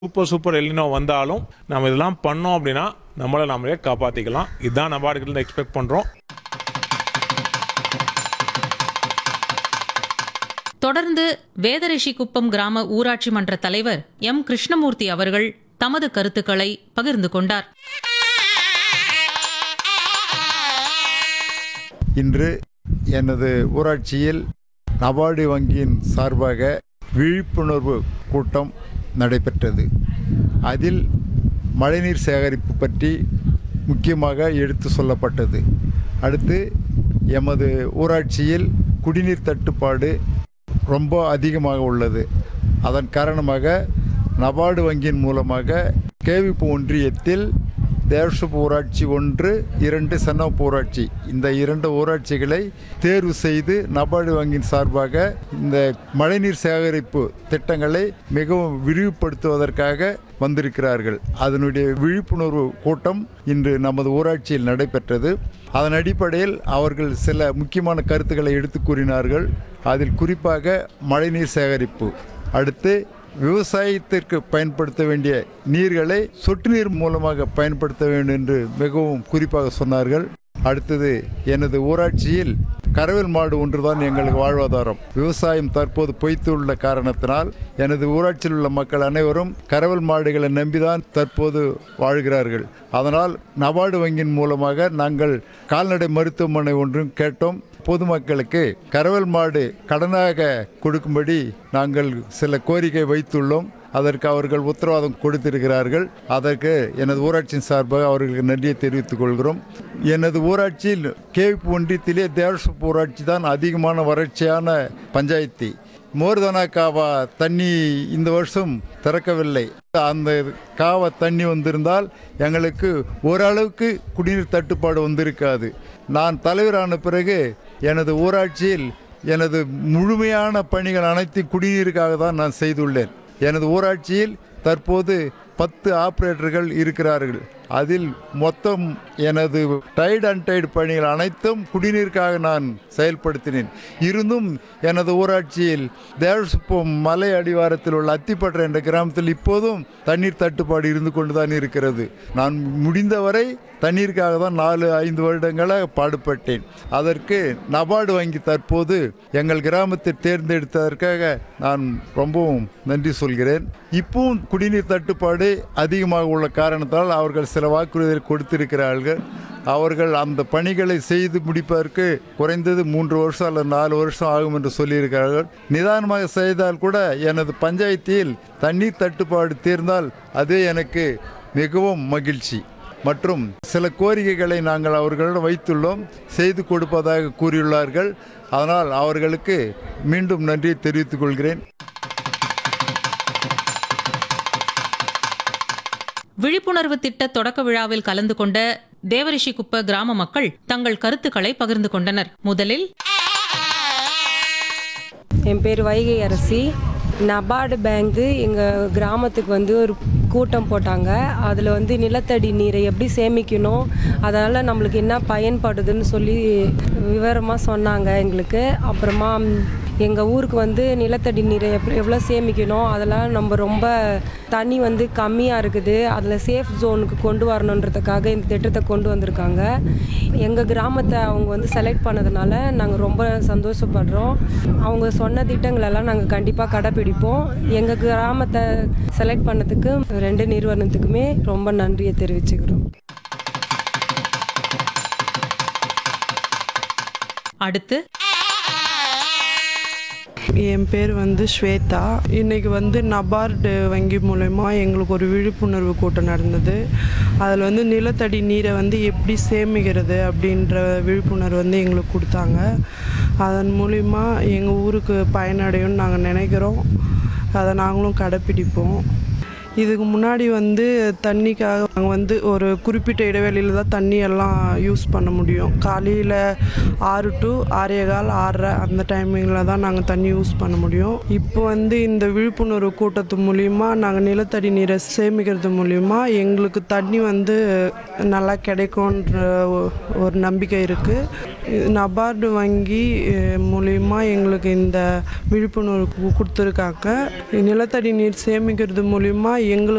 super super El Niño வந்தாலும் நம்ம இதெல்லாம் பண்ணோம் அப்படின்னா நம்மளை நம்மளே காப்பாற்றிக்கலாம் இதுதான் நபார்டுகிட்ட எக்ஸ்பெக்ட் பண்ணுறோம் தொடர்ந்து வேதரிஷி குப்பம் கிராம ஊராட்சி மன்ற தலைவர் எம் கிருஷ்ணமூர்த்தி அவர்கள் தமது கருத்துக்களை பகிர்ந்து கொண்டார் இன்று எனது ஊராட்சியில் நபார்டு வங்கியின் சார்பாக விழிப்புணர்வு கூட்டம் நடைபெற்றது அதில் மழைநீர் சேகரிப்பு பற்றி முக்கியமாக எடுத்து சொல்லப்பட்டது அடுத்து எமது ஊராட்சியில் குடிநீர் தட்டுப்பாடு ரொம்ப அதிகமாக உள்ளது அதன் காரணமாக நபார்டு வங்கியின் மூலமாக கேவிப்பு ஒன்றியத்தில் தேவசப் ஊராட்சி ஒன்று இரண்டு சன்னப் ஊராட்சி இந்த இரண்டு ஊராட்சிகளை தேர்வு செய்து நபார்டு வங்கியின் சார்பாக இந்த மழைநீர் சேகரிப்பு திட்டங்களை மிகவும் விரிவுபடுத்துவதற்காக வந்திருக்கிறார்கள் அதனுடைய விழிப்புணர்வு கூட்டம் இன்று நமது ஊராட்சியில் நடைபெற்றது அதன் அடிப்படையில் அவர்கள் சில முக்கியமான கருத்துக்களை எடுத்து கூறினார்கள் அதில் குறிப்பாக மழைநீர் சேகரிப்பு அடுத்து விவசாயத்திற்கு பயன்படுத்த வேண்டிய நீர்களை சொட்டு நீர் மூலமாக பயன்படுத்த வேண்டும் என்று மிகவும் குறிப்பாக சொன்னார்கள் அடுத்தது எனது ஊராட்சியில் கறவல் மாடு ஒன்றுதான் எங்களுக்கு வாழ்வாதாரம் விவசாயம் தற்போது பொய்த்துள்ள காரணத்தினால் எனது ஊராட்சியில் உள்ள மக்கள் அனைவரும் கறவல் மாடுகளை நம்பிதான் தற்போது வாழ்கிறார்கள் அதனால் நபார்டு வங்கியின் மூலமாக நாங்கள் கால்நடை மருத்துவமனை ஒன்றும் கேட்டோம் பொதுமக்களுக்கு கறவல் மாடு கடனாக கொடுக்கும்படி நாங்கள் சில கோரிக்கை வைத்துள்ளோம் அதற்கு அவர்கள் உத்தரவாதம் கொடுத்திருக்கிறார்கள் அதற்கு எனது ஊராட்சியின் சார்பாக அவர்களுக்கு நன்றியை தெரிவித்துக் கொள்கிறோம் எனது ஊராட்சியில் கேவிப்பு ஒன்றியத்திலே தேவசப் ஊராட்சி தான் அதிகமான வறட்சியான பஞ்சாயத்து மோர்தனா காவா தண்ணி இந்த வருஷம் திறக்கவில்லை அந்த காவா தண்ணி வந்திருந்தால் எங்களுக்கு ஓரளவுக்கு குடிநீர் தட்டுப்பாடு வந்திருக்காது நான் தலைவரான பிறகு எனது ஊராட்சியில் எனது முழுமையான பணிகள் அனைத்தையும் குடிநீருக்காக தான் நான் செய்துள்ளேன் எனது ஊராட்சியில் தற்போது பத்து ஆபரேட்டர்கள் இருக்கிறார்கள் அதில் மொத்தம் எனது டைட் அண்ட் டைட் பணிகள் அனைத்தும் குடிநீருக்காக நான் செயல்படுத்தினேன் இருந்தும் எனது ஊராட்சியில் தேவசுப்பம் மலை அடிவாரத்தில் உள்ள அத்திப்பற்ற என்ற கிராமத்தில் இப்போதும் தண்ணீர் தட்டுப்பாடு இருந்து கொண்டுதான் இருக்கிறது நான் முடிந்தவரை தண்ணீருக்காக தான் நாலு ஐந்து வருடங்களாக பாடுபட்டேன் அதற்கு நபார்டு வங்கி தற்போது எங்கள் கிராமத்தை தேர்ந்தெடுத்ததற்காக நான் ரொம்பவும் நன்றி சொல்கிறேன் இப்பவும் குடிநீர் தட்டுப்பாடு அதிகமாக உள்ள காரணத்தால் அவர்கள் சில வாக்குறுதிகள் கொடுத்திருக்கிறார்கள் அவர்கள் அந்த பணிகளை செய்து முடிப்பதற்கு குறைந்தது மூன்று வருஷம் அல்லது நாலு வருஷம் ஆகும் என்று சொல்லியிருக்கிறார்கள் நிதானமாக செய்தால் கூட எனது பஞ்சாயத்தில் தண்ணீர் தட்டுப்பாடு தீர்ந்தால் அதுவே எனக்கு மிகவும் மகிழ்ச்சி மற்றும் சில கோரிக்கைகளை நாங்கள் அவர்களிடம் வைத்துள்ளோம் செய்து கொடுப்பதாக கூறியுள்ளார்கள் அதனால் அவர்களுக்கு மீண்டும் நன்றியை தெரிவித்துக் கொள்கிறேன் விழிப்புணர்வு திட்ட தொடக்க விழாவில் கலந்து கொண்ட தேவரிஷி குப்ப கிராம மக்கள் தங்கள் கருத்துக்களை பகிர்ந்து கொண்டனர் முதலில் என் பேர் வைகை அரசி நபார்டு பேங்க்கு எங்கள் கிராமத்துக்கு வந்து ஒரு கூட்டம் போட்டாங்க அதில் வந்து நிலத்தடி நீரை எப்படி சேமிக்கணும் அதனால் நம்மளுக்கு என்ன பயன்படுதுன்னு சொல்லி விவரமாக சொன்னாங்க எங்களுக்கு அப்புறமா எங்கள் ஊருக்கு வந்து நிலத்தடி நீரை எப்படி எவ்வளோ சேமிக்கணும் அதெல்லாம் நம்ம ரொம்ப தண்ணி வந்து கம்மியாக இருக்குது அதில் சேஃப் ஜோனுக்கு கொண்டு வரணுன்றதுக்காக இந்த திட்டத்தை கொண்டு வந்திருக்காங்க எங்கள் கிராமத்தை அவங்க வந்து செலக்ட் பண்ணதுனால நாங்கள் ரொம்ப சந்தோஷப்படுறோம் அவங்க சொன்ன திட்டங்களெல்லாம் நாங்கள் கண்டிப்பாக கடைப்பிடிப்போம் எங்கள் கிராமத்தை செலக்ட் பண்ணதுக்கு ரெண்டு நிறுவனத்துக்குமே ரொம்ப நன்றியை தெரிவிச்சுக்கிறோம் அடுத்து என் பேர் வந்து ஸ்வேதா இன்னைக்கு வந்து நபார்டு வங்கி மூலயமா எங்களுக்கு ஒரு விழிப்புணர்வு கூட்டம் நடந்தது அதில் வந்து நிலத்தடி நீரை வந்து எப்படி சேமிக்கிறது அப்படின்ற விழிப்புணர்வு வந்து எங்களுக்கு கொடுத்தாங்க அதன் மூலிமா எங்கள் ஊருக்கு பயனடையும்னு நாங்கள் நினைக்கிறோம் அதை நாங்களும் கடைப்பிடிப்போம் இதுக்கு முன்னாடி வந்து தண்ணிக்காக நாங்கள் வந்து ஒரு குறிப்பிட்ட இடைவெளியில் தான் தண்ணி எல்லாம் யூஸ் பண்ண முடியும் காலையில் ஆறு டு ஆறே கால் ஆறரை அந்த டைமிங்கில் தான் நாங்கள் தண்ணி யூஸ் பண்ண முடியும் இப்போ வந்து இந்த விழிப்புணர்வு கூட்டத்து மூலிமா நாங்கள் நிலத்தடி நீரை சேமிக்கிறது மூலிமா எங்களுக்கு தண்ணி வந்து நல்லா கிடைக்கும்ன்ற ஒ- ஒரு நம்பிக்கை இருக்குது நபார்டு வங்கி அஹ், மூலிமா எங்களுக்கு இந்த விழிப்புணர்வு கு- கொடுத்துருக்காங்க நிலத்தடி நீர் சேமிக்கிறது மூலிமா எங்களுக்கு